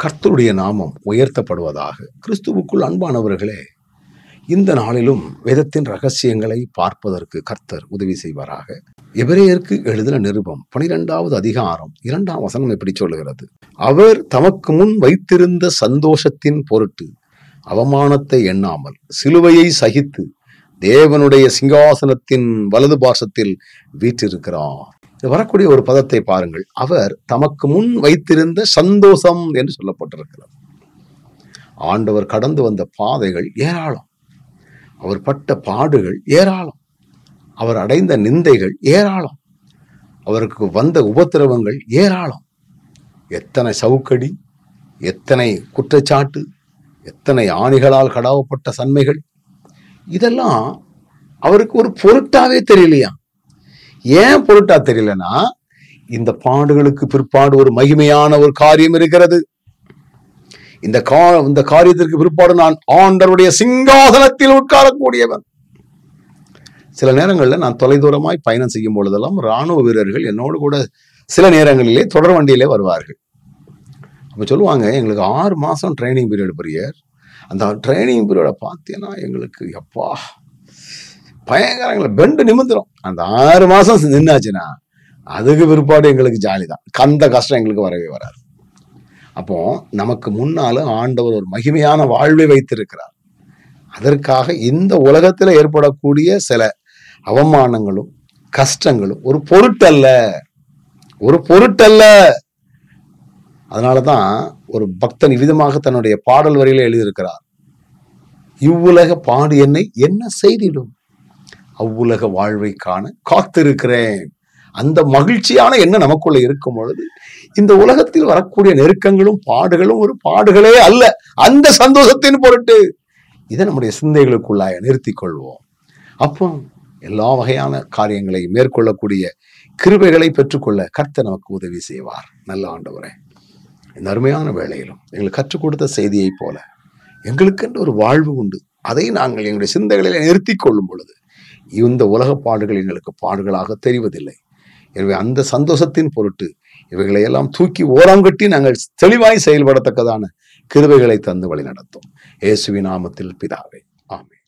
கர்த்தருடைய நாமம் உயர்த்தப்படுவதாக கிறிஸ்துவுக்குள் அன்பானவர்களே இந்த நாளிலும் வேதத்தின் ரகசியங்களை பார்ப்பதற்கு கர்த்தர் உதவி செய்வாராக எபிரேயருக்கு எழுதின நிருபம் பனிரெண்டாவது அதிகாரம் இரண்டாம் வசனம் எப்படி சொல்லுகிறது அவர் தமக்கு முன் வைத்திருந்த சந்தோஷத்தின் பொருட்டு அவமானத்தை எண்ணாமல் சிலுவையை சகித்து தேவனுடைய சிங்காசனத்தின் வலது பாசத்தில் வீற்றிருக்கிறார் இது வரக்கூடிய ஒரு பதத்தை பாருங்கள் அவர் தமக்கு முன் வைத்திருந்த சந்தோஷம் என்று சொல்லப்பட்டிருக்கிறது ஆண்டவர் கடந்து வந்த பாதைகள் ஏராளம் அவர் பட்ட பாடுகள் ஏராளம் அவர் அடைந்த நிந்தைகள் ஏராளம் அவருக்கு வந்த உபத்திரவங்கள் ஏராளம் எத்தனை சவுக்கடி எத்தனை குற்றச்சாட்டு எத்தனை ஆணிகளால் கடாவப்பட்ட சன்மைகள் இதெல்லாம் அவருக்கு ஒரு பொருட்டாவே தெரியலையா ஏன் பொருட்டா தெரியலனா இந்த பாடுகளுக்கு பிற்பாடு ஒரு மகிமையான ஒரு காரியம் இருக்கிறது இந்த கா இந்த காரியத்திற்கு பிற்பாடு நான் ஆண்டவருடைய சிங்காசனத்தில் உட்காரக்கூடியவன் சில நேரங்களில் நான் தொலைதூரமாய் பயணம் செய்யும் பொழுதெல்லாம் ராணுவ வீரர்கள் என்னோடு கூட சில நேரங்களிலே தொடர் வண்டியிலே வருவார்கள் அப்போ சொல்லுவாங்க எங்களுக்கு ஆறு மாதம் ட்ரைனிங் பீரியட் பிரியர் அந்த ட்ரைனிங் பீரியடை பார்த்தீங்கன்னா எங்களுக்கு எப்பா பயங்கரங்களை பெண்டு நிமிந்துரும் அந்த ஆறு மாதம் நின்னாச்சுன்னா அதுக்கு பிற்பாடு எங்களுக்கு ஜாலி தான் கந்த கஷ்டம் எங்களுக்கு வரவே வராது அப்போ நமக்கு முன்னால ஆண்டவர் ஒரு மகிமையான வாழ்வை வைத்திருக்கிறார் அதற்காக இந்த உலகத்துல ஏற்படக்கூடிய சில அவமானங்களும் கஷ்டங்களும் ஒரு பொருட்டல்ல ஒரு பொருட்டல்ல அதனாலதான் ஒரு பக்தன் இவ்விதமாக தன்னுடைய பாடல் வரியில எழுதியிருக்கிறார் இவ்வுலக பாடு என்னை என்ன செய்திடும் அவ்வுலக வாழ்வை காண காத்திருக்கிறேன் அந்த மகிழ்ச்சியான எண்ணம் நமக்குள்ள இருக்கும் பொழுது இந்த உலகத்தில் வரக்கூடிய நெருக்கங்களும் பாடுகளும் ஒரு பாடுகளே அல்ல அந்த சந்தோஷத்தின் பொருட்டு இதை நம்முடைய சிந்தைகளுக்குள்ளாய நிறுத்திக் கொள்வோம் அப்போ எல்லா வகையான காரியங்களை மேற்கொள்ளக்கூடிய கிருபைகளை பெற்றுக்கொள்ள கர்த்தர் நமக்கு உதவி செய்வார் நல்ல ஆண்டவரே இந்த அருமையான வேளையிலும் எங்களுக்கு கற்றுக் கொடுத்த செய்தியைப் போல எங்களுக்கென்று ஒரு வாழ்வு உண்டு அதை நாங்கள் எங்களுடைய சிந்தைகளில் நிறுத்திக் கொள்ளும் பொழுது இந்த உலக பாடுகள் எங்களுக்கு பாடுகளாக தெரிவதில்லை எனவே அந்த சந்தோஷத்தின் பொருட்டு இவைகளை எல்லாம் தூக்கி ஓரம் கட்டி நாங்கள் தெளிவாய் செயல்படத்தக்கதான கிருபைகளை தந்து வழி நடத்தும் இயேசுவின் நாமத்தில் பிதாவே ஆமென்